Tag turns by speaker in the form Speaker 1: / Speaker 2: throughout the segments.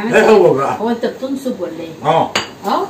Speaker 1: عملت
Speaker 2: ايه هو بقى؟
Speaker 1: هو انت بتنصب ولا ايه؟
Speaker 2: اه
Speaker 1: اه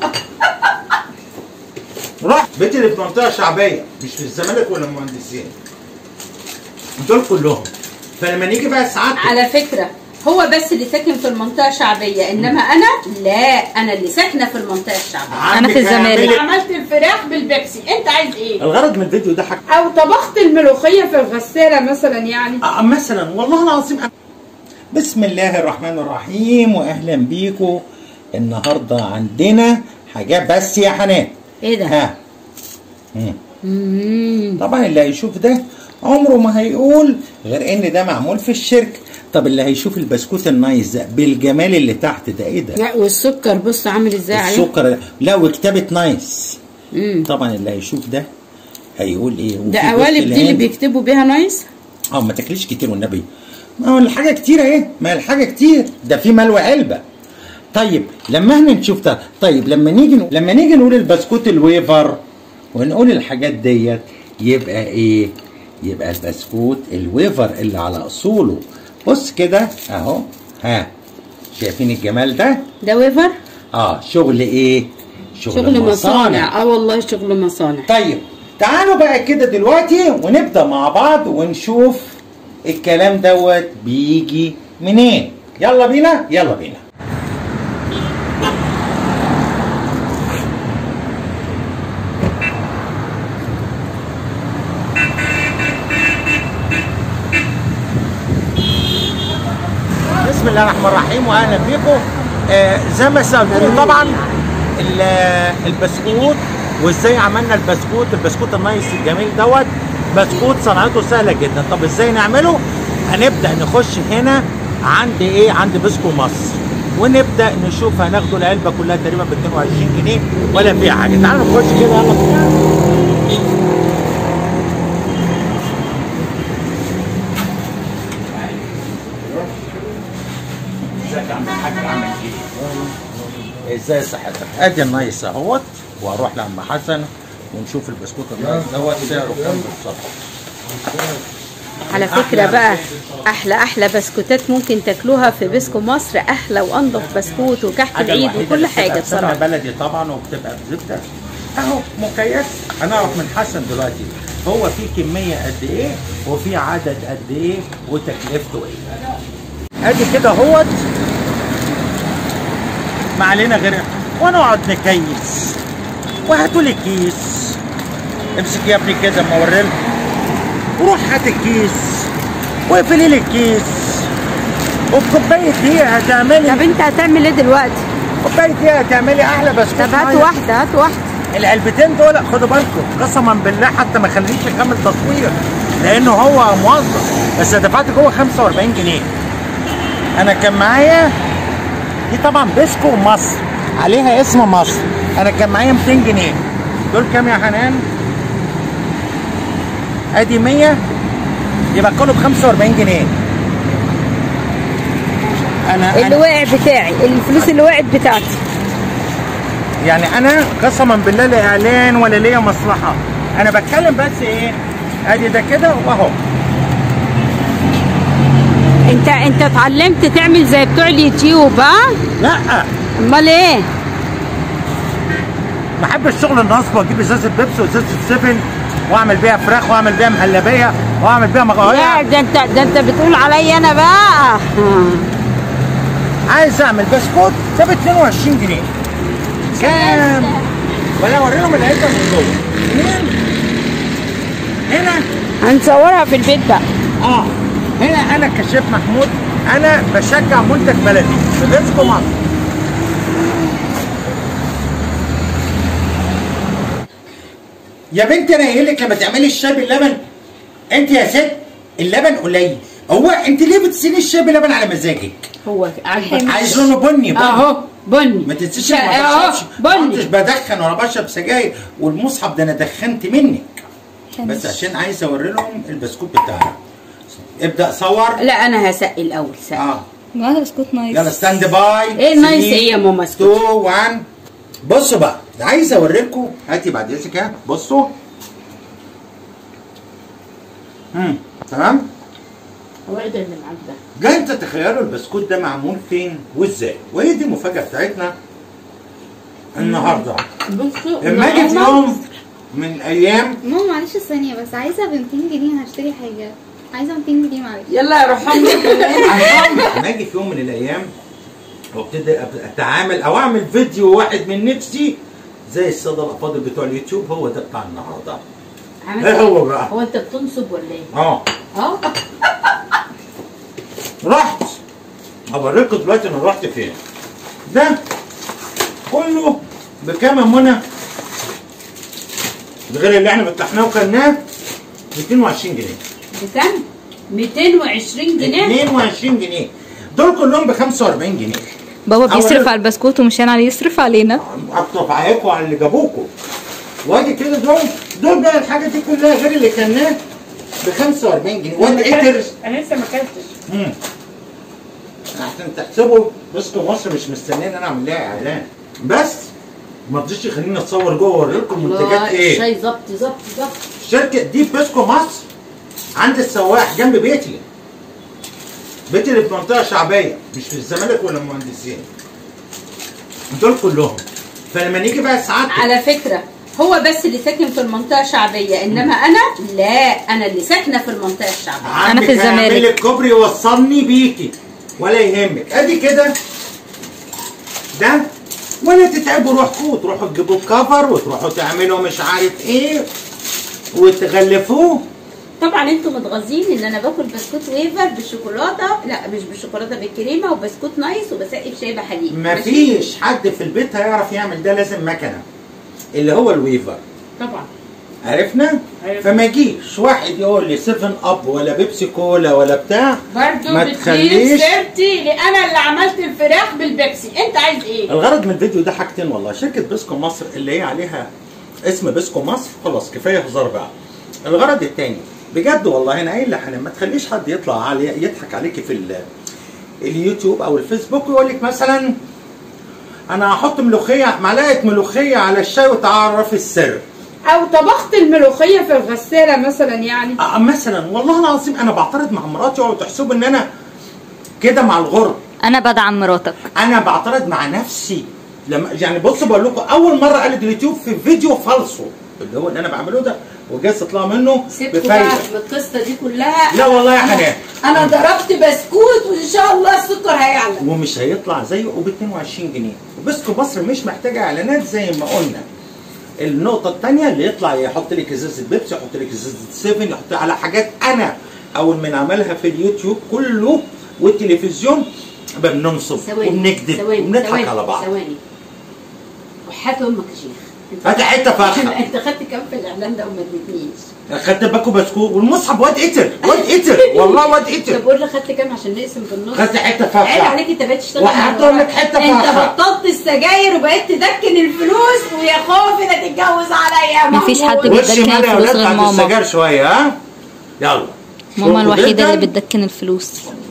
Speaker 2: رحت بيتي اللي في منطقه شعبيه مش في الزمالك ولا المهندسين دول كلهم فلما نيجي بقى ساعات
Speaker 1: على فكره هو بس اللي ساكن في المنطقه الشعبيه انما انا لا انا اللي ساكنه في المنطقه الشعبيه
Speaker 3: أنا في الزمالك.
Speaker 1: انا عملت الفراخ بالبيبسي انت عايز ايه
Speaker 2: الغرض من الفيديو ده حاجه
Speaker 1: او طبخت الملوخيه في الغساله مثلا يعني
Speaker 2: آه، مثلا والله العظيم بسم الله الرحمن الرحيم واهلا بيكم النهارده عندنا حاجات بس يا حنان
Speaker 1: ايه ده
Speaker 2: ها مم.
Speaker 1: مم.
Speaker 2: طبعا اللي هيشوف ده عمره ما هيقول غير ان ده معمول في الشركه طب اللي هيشوف البسكوت النايس ده بالجمال اللي تحت ده ايه ده
Speaker 1: لا والسكر بص عامل ازاي عليه
Speaker 2: السكر لا وكتابه نايس
Speaker 1: مم.
Speaker 2: طبعا اللي هيشوف ده هيقول ايه
Speaker 1: ده
Speaker 2: وفي
Speaker 1: قوالب
Speaker 2: بص
Speaker 1: دي اللي
Speaker 2: الهند.
Speaker 1: بيكتبوا بيها نايس
Speaker 2: اه ما تاكليش كتير والنبي ما هو الحاجه كتير اهي ما هي الحاجه كتير ده في ملوى علبه طيب لما احنا نشوف ده طيب لما نيجي نقول لما نيجي نقول البسكوت الويفر ونقول الحاجات ديت يبقى ايه يبقى البسكوت الويفر اللي على اصوله بص كده اهو ها شايفين الجمال ده
Speaker 1: ده ويفر
Speaker 2: اه شغل ايه
Speaker 1: شغل مصانع اه والله شغل مصانع
Speaker 2: طيب تعالوا بقى كده دلوقتي ونبدا مع بعض ونشوف الكلام دوت بيجي منين يلا بينا يلا بينا بسم الله الرحمن الرحيم واهلا بيكم آه زي ما سالتوني طبعا ال- البسكوت وازاي عملنا البسكوت البسكوت النايس الجميل دوت بسكوت صنعته سهله جدا طب ازاي نعمله هنبدا نخش هنا عند ايه عند بسكو مصر ونبدا نشوف هناخده العلبه كلها تقريبا ب 22 جنيه ولا فيها حاجه تعالوا نخش كده يلا بينا ازيك يا عم الحاج عامل ايه؟ ازاي صحتك؟ ادي النايس اهوت واروح لعم حسن ونشوف البسكوت النايس دوت سعره كام بالظبط
Speaker 1: على فكرة بقى أحلى أحلى بسكوتات ممكن تاكلوها في بسكو مصر أحلى وأنضف بسكوت وكحك
Speaker 2: حاجة
Speaker 1: العيد
Speaker 2: الوحيدة
Speaker 1: وكل
Speaker 2: اللي
Speaker 1: حاجة
Speaker 2: بتبقى بسمنة
Speaker 1: بصراحة
Speaker 2: بلدي طبعا وبتبقى بزبده اهو مكيف هنعرف من حسن دلوقتي هو في كميه قد ايه وفي عدد قد ايه وتكلفته ايه ادي كده اهوت ما علينا غير ونقعد نكيس وهاتوا لي كيس امسك يا ابني كده ما اوريلكم وروح هات الكيس واقفلي لي الكيس وبكوبايه دقيقه هتعملي
Speaker 1: طب أنت هتعمل إيه دلوقتي؟
Speaker 2: كوبايه دقيقه هتعملي احلى بسكوت
Speaker 1: طب هات
Speaker 2: معايا.
Speaker 1: واحدة هات واحدة
Speaker 2: العلبتين دول خدوا بالكم قسما بالله حتى ما خليش يكمل تصوير لانه هو موظف بس دفعت جوه 45 جنيه انا كان معايا دي طبعا بسكو مصر عليها اسم مصر انا كان معايا 200 جنيه دول كام يا حنان ادي 100 يبقى كله ب 45 جنيه انا
Speaker 1: اللي
Speaker 2: أنا-
Speaker 1: وقع بتاعي الفلوس اللي وقعت بتاعتي
Speaker 2: يعني انا قسما بالله لا اعلان ولا ليا مصلحه انا بتكلم بس ايه ادي ده كده واهو
Speaker 1: أنت أنت اتعلمت تعمل زي بتوع اليوتيوب ها؟
Speaker 2: لا
Speaker 1: أمال إيه؟
Speaker 2: بحب الشغل النصب واجيب ازازه بيبسي وازازه سيفن واعمل بيها فراخ واعمل بيها مهلبيه واعمل بيها
Speaker 1: لا
Speaker 2: مغاويه
Speaker 1: ده أنت ده أنت بتقول عليا أنا بقى
Speaker 2: عايز اعمل بسكوت ده ب 22 جنيه كام ولا اوري لهم العلبه من جوه منين؟ هنا
Speaker 1: هنصورها في البيت بقى
Speaker 2: اه هنا انا كشيف محمود انا بشجع منتج بلدي في بيسكو مصر يا بنتي انا قايل لك لما تعملي الشاي باللبن انت يا ست اللبن قليل هو انت ليه بتسيبي الشاي باللبن على مزاجك؟
Speaker 1: هو عاجبك
Speaker 2: عايز لونه بني بني
Speaker 1: اهو بني
Speaker 2: ما تنسيش
Speaker 1: لا،
Speaker 2: انا ما
Speaker 1: اهو
Speaker 2: بشربش ما كنتش
Speaker 1: بني
Speaker 2: بدخن ولا بشرب سجاير والمصحف ده انا دخنت منك بس عشان عايز اوري لهم البسكوت بتاعنا ابدا صور
Speaker 1: لا انا هسقي الاول سقي
Speaker 2: اه
Speaker 3: معاها بسكوت نايس
Speaker 2: يلا ستاند باي
Speaker 1: ايه النايس ايه يا ماما
Speaker 2: 2 1 بصوا بقى عايز اوري لكم هاتي بعد اذنك ها بصوا امم تمام
Speaker 1: هو ايه ده اللي معاك ده؟
Speaker 2: جاي انت تخيلوا البسكوت ده معمول فين وازاي وهي دي المفاجاه بتاعتنا النهارده
Speaker 1: بصوا
Speaker 2: لما اجي في يوم من ايام
Speaker 3: ماما معلش ثانية بس عايزة ب 200 جنيه هشتري حاجة عايزة 200 جنيه معلش
Speaker 1: يلا يا روحان
Speaker 2: لما اجي في يوم من الايام وابتدي أب- اتعامل او اعمل فيديو واحد من نفسي زي الساده الافاضل بتوع اليوتيوب هو ده بتاع النهارده
Speaker 1: عملت
Speaker 2: ايه هو بقى؟
Speaker 1: هو انت بتنصب ولا ايه؟
Speaker 2: اه
Speaker 1: اه
Speaker 2: رحت هوريكم دلوقتي انا رحت فين ده كله بكام يا منى ده غير اللي احنا فتحناه وكلناه 220 جنيه
Speaker 1: بكام؟ 220 جنيه
Speaker 2: 22 جنيه دول كلهم ب 45 جنيه
Speaker 4: بابا
Speaker 2: أولا-
Speaker 4: بيصرف على البسكوت ومشان عليه يصرف علينا
Speaker 2: اطرف عليكم على اللي جابوكم وادي كده دول دول بقى الحاجه دي كلها غير اللي كلناه ب 45 جنيه وادي اتر
Speaker 1: انا لسه ما اكلتش
Speaker 2: مم. عشان تحسبوا بسكو مصر مش مستنيين انا اعمل لها اعلان بس ما تجيش يخليني اتصور جوه واوريكم منتجات ايه
Speaker 1: الشاي ظبط ظبط ظبط
Speaker 2: شركه دي بيسكو مصر عند السواح جنب بيتي بيتي اللي في منطقه شعبيه مش في الزمالك ولا المهندسين دول كلهم فلما نيجي بقى ساعات
Speaker 1: على فكرة هو بس اللي ساكن في المنطقة الشعبية انما انا لا انا اللي ساكنة في المنطقة الشعبية
Speaker 2: عندك
Speaker 4: في الزمالك.
Speaker 2: هيعمل لك كوبري يوصلني بيكي ولا يهمك ادي كده ده ولا تتعبوا روحكم تروحوا تجيبوا كفر وتروحوا تعملوا مش عارف ايه وتغلفوه
Speaker 1: طبعا انتوا متغاظين ان انا باكل بسكوت ويفر بالشوكولاته لا مش بالشوكولاته بالكريمه وبسكوت نايس وبسقي بشاي بحليب ماشي؟
Speaker 2: مفيش حد في البيت هيعرف يعمل ده لازم مكنه اللي هو الويفر
Speaker 1: طبعا
Speaker 2: عرفنا
Speaker 1: عرفنا.
Speaker 2: فما يجيش واحد يقول لي 7 اب ولا بيبسي كولا ولا بتاع
Speaker 1: برضه
Speaker 2: ما
Speaker 1: بتجيب
Speaker 2: تخليش
Speaker 1: سيرتي اللي انا اللي عملت الفراخ بالبيبسي انت عايز ايه
Speaker 2: الغرض من الفيديو ده حاجتين والله شركة بيسكو مصر اللي هي عليها اسم بيسكو مصر خلاص كفاية هزار بقى الغرض التاني بجد والله انا قايل لحنان ما تخليش حد يطلع علي يضحك عليكي في ال- اليوتيوب او الفيسبوك ويقول لك مثلا انا هحط ملوخيه معلقه ملوخيه على الشاي وتعرف السر
Speaker 5: او طبخت الملوخيه في الغساله مثلا يعني
Speaker 2: آه مثلا والله العظيم انا بعترض مع مراتي وتحسب ان انا كده مع الغرب
Speaker 4: انا بدعم مراتك
Speaker 2: انا بعترض مع نفسي لما يعني بص بقول لكم اول مره قالت اليوتيوب في فيديو فالصو اللي هو اللي انا بعمله ده وجاي تطلع منه
Speaker 1: سيبكوا بقى
Speaker 2: بفايده
Speaker 1: من القصه دي كلها
Speaker 2: لا والله يا حنان
Speaker 1: انا ضربت بسكوت وان شاء الله السكر هيعلى
Speaker 2: ومش هيطلع زيه وب 22 جنيه وبسكو مصر مش محتاجه اعلانات زي ما قلنا النقطه الثانيه اللي يطلع يحط لك ازازه بيبسي يحط لك ازازه 7 يحط على حاجات انا اول ما نعملها في اليوتيوب كله والتلفزيون بننصب وبنكذب وبنضحك على بعض
Speaker 1: ثواني وحياة امك يا شيخ انت-
Speaker 2: هات حته فرخه
Speaker 1: انت خدت كام في الاعلان ده وما اديتنيش
Speaker 2: خدت باكو بسكوت والمصحف واد قتل واد قتل والله واد
Speaker 1: طب
Speaker 2: قتل
Speaker 1: قول لي خدت كام عشان نقسم في النص
Speaker 2: خدت حته فرخه
Speaker 1: عيب عليك انت بقيت تشتغل
Speaker 2: وحتى
Speaker 1: مع
Speaker 2: أقول لك حتة
Speaker 1: انت
Speaker 2: فرخة.
Speaker 1: بطلت السجاير وبقيت تدكن الفلوس ويا خوفي لا تتجوز عليا يا
Speaker 4: مفيش
Speaker 1: محمود.
Speaker 4: حد
Speaker 2: وش
Speaker 4: بيدكن
Speaker 2: مالي يا
Speaker 4: الفلوس
Speaker 2: ولاد
Speaker 4: غير
Speaker 2: بعد
Speaker 4: ماما
Speaker 2: السجاير شويه ها يلا
Speaker 4: ماما
Speaker 2: شوفوا
Speaker 4: الوحيدة
Speaker 2: جداً.
Speaker 4: اللي بتدكن الفلوس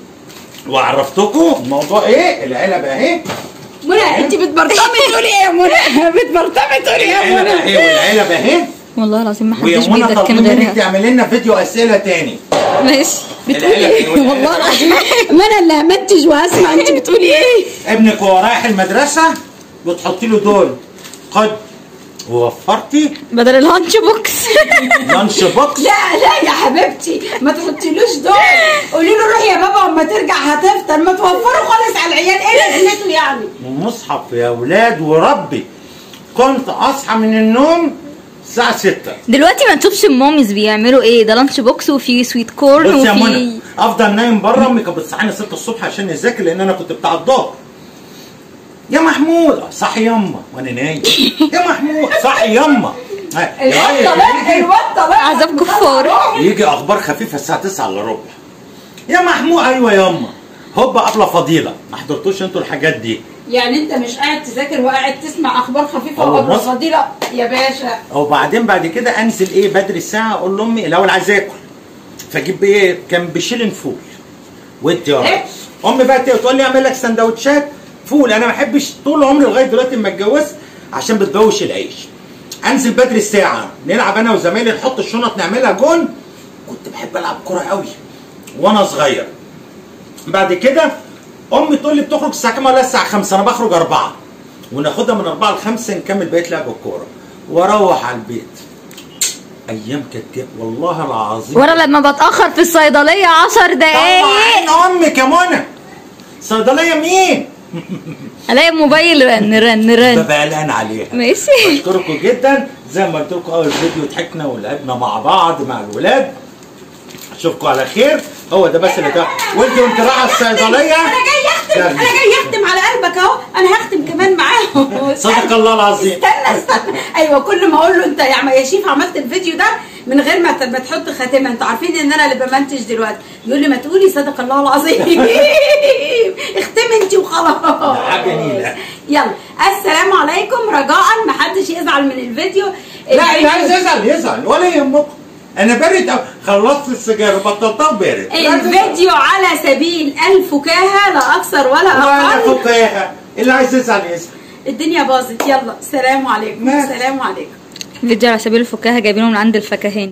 Speaker 2: وعرفتكم الموضوع ايه العلب اهي
Speaker 5: منى انت بتبرطمي تقولي ايه يا منى بتبرطمي تقولي ايه يا
Speaker 2: العلب
Speaker 5: منى
Speaker 2: اهي والعلب اهي
Speaker 4: والله العظيم ما
Speaker 2: ويا
Speaker 4: حدش
Speaker 2: منى
Speaker 4: بيدكن
Speaker 2: طالبين منك
Speaker 4: غيرها
Speaker 2: تعمل لنا فيديو اسئله تاني
Speaker 4: ماشي
Speaker 5: بتقولي
Speaker 2: العلب
Speaker 5: ايه
Speaker 2: والعلب.
Speaker 5: والله العظيم ما انا اللي همنتج وهسمع انت بتقولي ايه
Speaker 2: ابنك وهو رايح المدرسه بتحطي له دول خد ووفرتي
Speaker 4: بدل اللانش بوكس
Speaker 2: لانش بوكس
Speaker 5: لا لا يا حبيبتي ما تحطيلوش دول قولي له روح يا بابا اما ترجع هتفطر ما توفروا خالص على العيال ايه لازمته يعني
Speaker 2: ومصحف يا ولاد وربي كنت اصحى من النوم الساعه 6
Speaker 4: دلوقتي ما نشوفش الماميز بيعملوا ايه ده لانش بوكس وفي سويت كورن
Speaker 2: بص يا
Speaker 4: وفي
Speaker 2: منى افضل نايم بره امي كانت بتصحيني 6 الصبح عشان نذاكر لان انا كنت بتاع الظهر يا محمود صحي يما وانا نايم يا محمود صحي يما ها،
Speaker 5: الواد طلع الواد طلع
Speaker 4: عذاب كفار
Speaker 2: يجي اخبار خفيفه الساعه 9 الا ربع يا محمود ايوه يما هوبا قبله فضيله ما حضرتوش انتوا الحاجات دي
Speaker 1: يعني انت مش قاعد تذاكر وقاعد تسمع اخبار خفيفه
Speaker 2: هو
Speaker 1: وقبل
Speaker 2: مصر-
Speaker 1: فضيله يا باشا
Speaker 2: وبعدين بعد كده انزل ايه بدري ساعه اقول لامي الاول عايز اكل فاجيب ايه كان بشيلن فول وانت يا
Speaker 1: إيه؟
Speaker 2: ريس. امي بقى تقول لي اعمل لك سندوتشات فول انا ما بحبش طول عمري لغايه دلوقتي ما اتجوزت عشان بتبوش العيش انزل بدري الساعه نلعب انا وزمايلي نحط الشنط نعملها جون كنت بحب العب كوره قوي وانا صغير بعد كده امي تقول لي بتخرج الساعه كام ولا الساعه 5 انا بخرج 4 وناخدها من 4 ل 5 نكمل بقيه لعب الكوره واروح على البيت ايام كانت جا- والله العظيم
Speaker 4: وانا لما بتاخر في الصيدليه عشر دقايق
Speaker 2: طبعا امك يا منى صيدليه مين؟
Speaker 4: الاقي الموبايل رن رن رن
Speaker 2: ببقى قلقان عليها
Speaker 4: ماشي
Speaker 2: بشكركم جدا زي ما قلت لكم اول فيديو ضحكنا ولعبنا مع بعض مع الولاد اشوفكم على خير هو ده بس اللي ده وانت وانت رايحه الصيدليه
Speaker 5: انا جاي اختم انا جاي اختم على قلبك اهو انا هختم كمان معاهم
Speaker 2: صدق الله العظيم
Speaker 5: استنى استنى ايوه كل ما اقول له انت يا عم يا شيف عملت الفيديو ده من غير ما ت- ما تحط خاتمه انتوا عارفين ان انا اللي بمنتج دلوقتي يقول لي ما تقولي صدق الله العظيم اختمي انت وخلاص
Speaker 2: حاجة نيلة.
Speaker 5: يلا السلام عليكم رجاء ما حدش يزعل من الفيديو
Speaker 2: لا اللي عايز يزعل يزعل ولا يهمكم انا بارد أوي. خلصت السجاير بطلتها بارد
Speaker 5: الفيديو على سبيل الفكاهه لا اكثر ولا
Speaker 2: ولا
Speaker 5: اقل
Speaker 2: فكاهه اللي عايز يزعل يزعل
Speaker 5: الدنيا باظت يلا سلام عليكم
Speaker 2: ماشي.
Speaker 5: سلام عليكم
Speaker 4: فيديو على سبيل الفكاهه جايبينه من عند الفكاهين